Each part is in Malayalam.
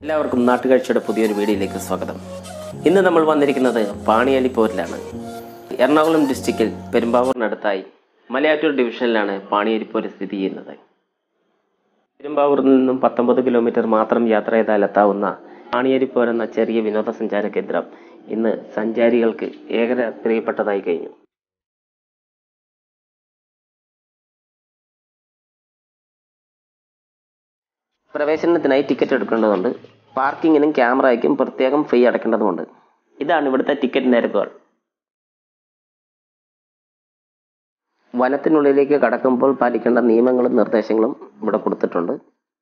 എല്ലാവർക്കും നാട്ടുകാഴ്ചയുടെ പുതിയൊരു വീഡിയോയിലേക്ക് സ്വാഗതം ഇന്ന് നമ്മൾ വന്നിരിക്കുന്നത് പാണിയേലിപ്പോരിലാണ് എറണാകുളം ഡിസ്ട്രിക്റ്റിൽ പെരുമ്പാവൂരിനടുത്തായി മലയാറ്റൂർ ഡിവിഷനിലാണ് പാണിയേലിപ്പോര് സ്ഥിതി ചെയ്യുന്നത് പെരുമ്പാവൂരിൽ നിന്നും പത്തൊമ്പത് കിലോമീറ്റർ മാത്രം യാത്ര ചെയ്താൽ എത്താവുന്ന പാണിയേലിപ്പോർ എന്ന ചെറിയ വിനോദസഞ്ചാര കേന്ദ്രം ഇന്ന് സഞ്ചാരികൾക്ക് ഏറെ പ്രിയപ്പെട്ടതായി കഴിഞ്ഞു പ്രവേശനത്തിനായി ടിക്കറ്റ് എടുക്കേണ്ടതുണ്ട് പാർക്കിങ്ങിനും ക്യാമറയ്ക്കും പ്രത്യേകം ഫീ അടയ്ക്കേണ്ടതുണ്ട് ഇതാണ് ഇവിടുത്തെ ടിക്കറ്റ് നിരക്കുകൾ വനത്തിനുള്ളിലേക്ക് കടക്കുമ്പോൾ പാലിക്കേണ്ട നിയമങ്ങളും നിർദ്ദേശങ്ങളും ഇവിടെ കൊടുത്തിട്ടുണ്ട്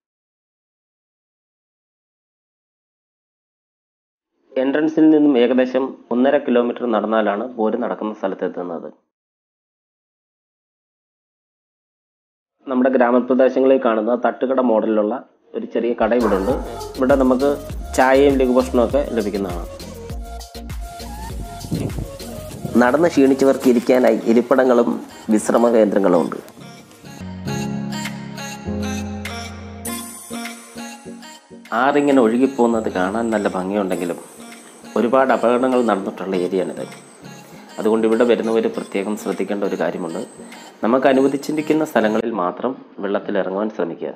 എൻട്രൻസിൽ നിന്നും ഏകദേശം ഒന്നര കിലോമീറ്റർ നടന്നാലാണ് പോര് നടക്കുന്ന സ്ഥലത്തെത്തുന്നത് നമ്മുടെ ഗ്രാമപ്രദേശങ്ങളിൽ കാണുന്ന തട്ടുകട മോഡലിലുള്ള ഒരു ചെറിയ കട ഇവിടെ ഉണ്ട് ഇവിടെ നമുക്ക് ചായയും ലഘുഭക്ഷണവും ഒക്കെ ലഭിക്കുന്നതാണ് നടന്ന് ക്ഷീണിച്ചവർക്ക് ഇരിക്കാനായി ഇരിപ്പിടങ്ങളും വിശ്രമ കേന്ദ്രങ്ങളും ഉണ്ട് ആറിങ്ങനെ ഒഴുകിപ്പോകുന്നത് കാണാൻ നല്ല ഭംഗിയുണ്ടെങ്കിലും ഒരുപാട് അപകടങ്ങൾ നടന്നിട്ടുള്ള ഏരിയയാണിത് അതുകൊണ്ട് ഇവിടെ വരുന്നവർ പ്രത്യേകം ശ്രദ്ധിക്കേണ്ട ഒരു കാര്യമുണ്ട് നമുക്ക് അനുവദിച്ചിരിക്കുന്ന സ്ഥലങ്ങളിൽ മാത്രം വെള്ളത്തിൽ ഇറങ്ങുവാൻ ശ്രമിക്കുക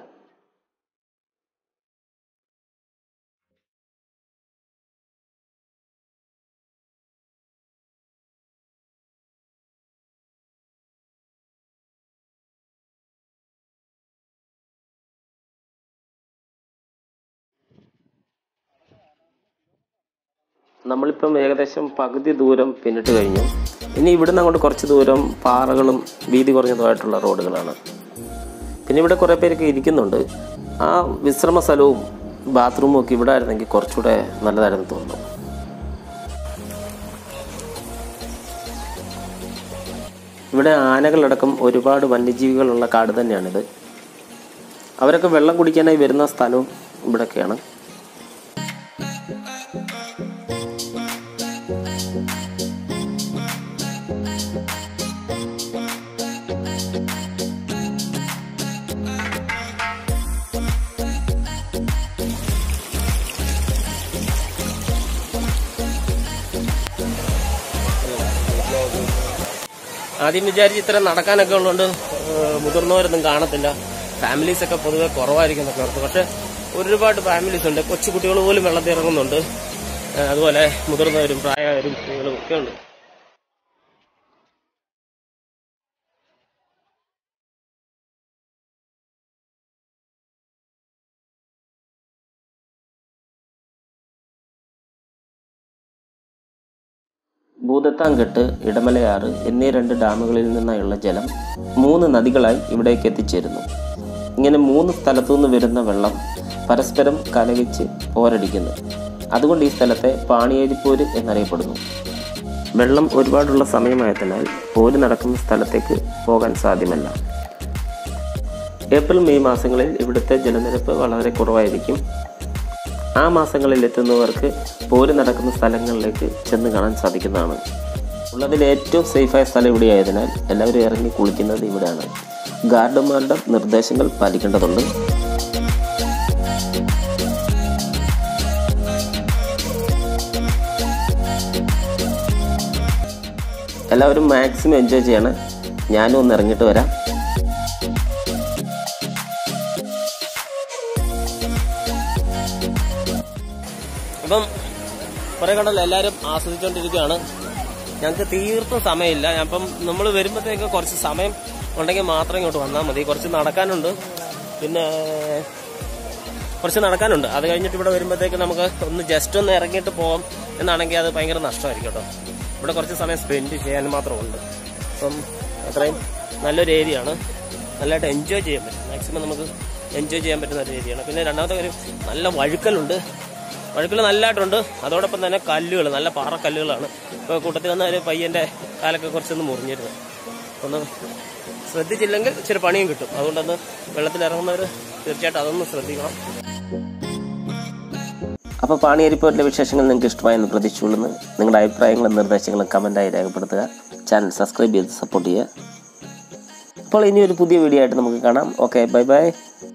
നമ്മളിപ്പം ഏകദേശം പകുതി ദൂരം പിന്നിട്ട് കഴിഞ്ഞു ഇനി ഇവിടുന്ന് അങ്ങോട്ട് കുറച്ച് ദൂരം പാറകളും വീതി കുറഞ്ഞതുമായിട്ടുള്ള റോഡുകളാണ് പിന്നെ ഇവിടെ കുറേ പേരൊക്കെ ഇരിക്കുന്നുണ്ട് ആ വിശ്രമ സ്ഥലവും ബാത്റൂമും ഒക്കെ ഇവിടെ ആയിരുന്നെങ്കിൽ കുറച്ചുകൂടെ നല്ലതായിരുന്നു തോന്നുന്നു ഇവിടെ ആനകളടക്കം ഒരുപാട് വന്യജീവികളുള്ള കാട് തന്നെയാണിത് അവരൊക്കെ വെള്ളം കുടിക്കാനായി വരുന്ന സ്ഥലവും ഇവിടെയൊക്കെയാണ് ആദ്യം വിചാരിച്ച് ഇത്ര നടക്കാനൊക്കെ ഉള്ളതുകൊണ്ട് മുതിർന്നവരൊന്നും കാണത്തില്ല ഫാമിലീസ് ഒക്കെ പൊതുവെ കുറവായിരിക്കും എന്നൊക്കെ ഓർത്ത് പക്ഷെ ഒരുപാട് ഫാമിലീസ് ഉണ്ട് കൊച്ചുകുട്ടികൾ പോലും വെള്ളത്തിൽ ഇറങ്ങുന്നുണ്ട് ഏഹ് അതുപോലെ മുതിർന്നവരും പ്രായമായവരും സ്ത്രീകളും ഒക്കെ ഉണ്ട് ഭൂതത്താൻകെട്ട് ഇടമലയാറ് എന്നീ രണ്ട് ഡാമുകളിൽ നിന്നുള്ള ജലം മൂന്ന് നദികളായി ഇവിടേക്ക് എത്തിച്ചേരുന്നു ഇങ്ങനെ മൂന്ന് സ്ഥലത്തുനിന്ന് വരുന്ന വെള്ളം പരസ്പരം കലകിച്ച് പോരടിക്കുന്നു അതുകൊണ്ട് ഈ സ്ഥലത്തെ പാണിയേരിപ്പോര് എന്നറിയപ്പെടുന്നു വെള്ളം ഒരുപാടുള്ള സമയമായതിനാൽ പോര് നടക്കുന്ന സ്ഥലത്തേക്ക് പോകാൻ സാധ്യമല്ല ഏപ്രിൽ മെയ് മാസങ്ങളിൽ ഇവിടുത്തെ ജലനിരപ്പ് വളരെ കുറവായിരിക്കും ആ മാസങ്ങളിൽ എത്തുന്നവർക്ക് പോര് നടക്കുന്ന സ്ഥലങ്ങളിലേക്ക് ചെന്ന് കാണാൻ സാധിക്കുന്നതാണ് ഉള്ളതിൽ ഏറ്റവും സേഫായ സ്ഥലം ഇവിടെയായതിനാൽ എല്ലാവരും ഇറങ്ങി കുളിക്കുന്നത് ഇവിടെയാണ് ഗാർഡന്മാരുടെ നിർദ്ദേശങ്ങൾ പാലിക്കേണ്ടതുണ്ട് എല്ലാവരും മാക്സിമം എൻജോയ് ചെയ്യണം ഞാനും ഒന്ന് ഇറങ്ങിയിട്ട് വരാം അപ്പം കുറെ കണ്ടല്ലോ എല്ലാവരും ആസ്വദിച്ചുകൊണ്ടിരിക്കുകയാണ് ഞങ്ങൾക്ക് തീർത്തും സമയമില്ല അപ്പം നമ്മൾ വരുമ്പോഴത്തേക്ക് കുറച്ച് സമയം ഉണ്ടെങ്കിൽ മാത്രം ഇങ്ങോട്ട് വന്നാൽ മതി കുറച്ച് നടക്കാനുണ്ട് പിന്നെ കുറച്ച് നടക്കാനുണ്ട് അത് കഴിഞ്ഞിട്ട് ഇവിടെ വരുമ്പോഴത്തേക്ക് നമുക്ക് ഒന്ന് ജസ്റ്റ് ഒന്ന് ഇറങ്ങിയിട്ട് പോകാം എന്നാണെങ്കിൽ അത് ഭയങ്കര നഷ്ടമായിരിക്കും കേട്ടോ ഇവിടെ കുറച്ച് സമയം സ്പെൻഡ് ചെയ്യാൻ മാത്രമുണ്ട് അപ്പം അത്രയും നല്ലൊരു ഏരിയ ആണ് നല്ലതായിട്ട് എൻജോയ് ചെയ്യാൻ പറ്റും മാക്സിമം നമുക്ക് എൻജോയ് ചെയ്യാൻ പറ്റുന്ന ഒരു ഏരിയയാണ് പിന്നെ രണ്ടാമത്തെ കാര്യം നല്ല വഴുക്കലുണ്ട് വഴുക്കൽ നല്ലതായിട്ടുണ്ട് അതോടൊപ്പം തന്നെ കല്ലുകൾ നല്ല പാറക്കല്ലുകളാണ് ഇപ്പോൾ കൂട്ടത്തിൽ വന്ന ഒരു പയ്യന്റെ കാലൊക്കെ കുറച്ചൊന്ന് മുറിഞ്ഞിരുന്നു ഒന്ന് ശ്രദ്ധിച്ചില്ലെങ്കിൽ ഇച്ചിരി പണിയും കിട്ടും അതുകൊണ്ടൊന്ന് വെള്ളത്തിൽ ഇറങ്ങുന്നവർ തീർച്ചയായിട്ടും അതൊന്ന് ശ്രദ്ധിക്കണം അപ്പോൾ പാണിയേരിപ്പോരിലെ വിശേഷങ്ങൾ നിങ്ങൾക്ക് ഇഷ്ടമായെന്ന് പ്രതീക്ഷിച്ചുകൊള്ളുന്നു നിങ്ങളുടെ അഭിപ്രായങ്ങളും നിർദ്ദേശങ്ങളും കമൻറ്റായി രേഖപ്പെടുത്തുക ചാനൽ സബ്സ്ക്രൈബ് ചെയ്ത് സപ്പോർട്ട് ചെയ്യുക അപ്പോൾ ഇനി ഒരു പുതിയ വീഡിയോ ആയിട്ട് നമുക്ക് കാണാം ഓക്കെ ബൈ ബൈ